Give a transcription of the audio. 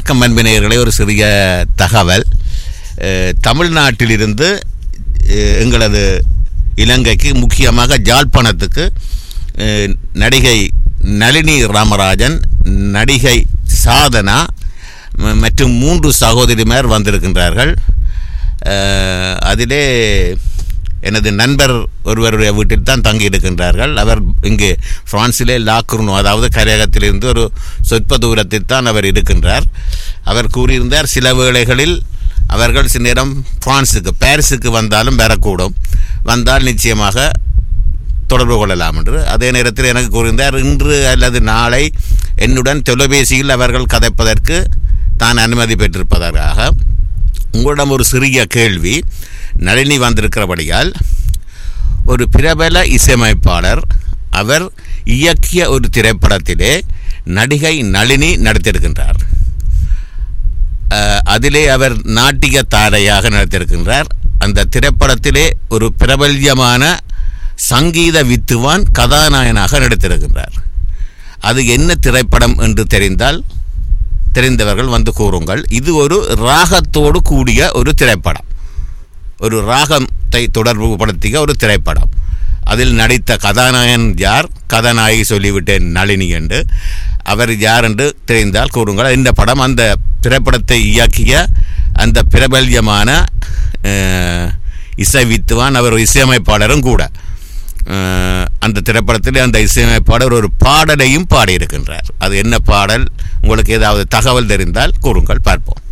வணக்கம் அன்பினையர்களே ஒரு சிறிய தகவல் அஹ், தமிழ்நாட்டிலிருந்து அஹ், எங்களது இலங்கைக்கு முக்கியமாக ஜாழ்ப்பாணத்துக்கு அஹ், நடிகை நளினி ராமராஜன் நடிகை சாதனா ம- மற்றும் மூன்று சகோதரிமார் வந்திருக்கின்றார்கள் அஹ், அதிலே எனது நண்பர் ஒருவருடைய வீட்டில் தான் தங்கி இருக்கின்றார்கள் அவர் இங்கே பிரான்சிலே லாக்குர்னோ அதாவது கரையகத்திலிருந்து ஒரு சொற்ப தூரத்தில் தான் அவர் இருக்கின்றார் அவர் கூறியிருந்தார் சில வேளைகளில் அவர்கள் சில நேரம் பிரான்ஸுக்கு பாரிஸுக்கு வந்தாலும் வரக்கூடும் வந்தால் நிச்சயமாக தொடர்பு கொள்ளலாம் என்று அதே நேரத்தில் எனக்கு கூறியிருந்தார் இன்று அல்லது நாளை என்னுடன் தொலைபேசியில் அவர்கள் கதைப்பதற்கு தான் அனுமதி பெற்றிருப்பதற்காக உங்களிடம் ஒரு சிறிய கேள்வி நளினி வந்திருக்கிறபடியால் ஒரு பிரபல இசையமைப்பாளர் அவர் இயக்கிய ஒரு திரைப்படத்திலே நடிகை நளினி நடித்திருக்கின்றார் அஹ், அதிலே அவர் நாட்டிய தாரையாக நடித்திருக்கின்றார் அந்த திரைப்படத்திலே ஒரு பிரபல்யமான சங்கீத வித்துவான் கதாநாயகனாக நடித்திருக்கின்றார் அது என்ன திரைப்படம் என்று தெரிந்தால் தெரிந்தவர்கள் வந்து கூறுங்கள் இது ஒரு ராகத்தோடு கூடிய ஒரு திரைப்படம் ஒரு ராகத்தை தொடர்புபடுத்திய ஒரு திரைப்படம் அதில் நடித்த கதாநாயகன் யார் கதாநாயகி சொல்லிவிட்டேன் நளினி என்று அவர் யார் என்று தெரிந்தால் கூறுங்கள் இந்த படம் அந்த திரைப்படத்தை இயக்கிய அந்த பிரபல்யமான அஹ், இசை வித்துவான் அவர் ஒரு இசையமைப்பாளரும் கூட அஹ், அந்த திரைப்படத்தில் அந்த இசையமைப்பாளர் ஒரு பாடலையும் பாடியிருக்கின்றார் அது என்ன பாடல் உங்களுக்கு ஏதாவது தகவல் தெரிந்தால் கூறுங்கள் பார்ப்போம்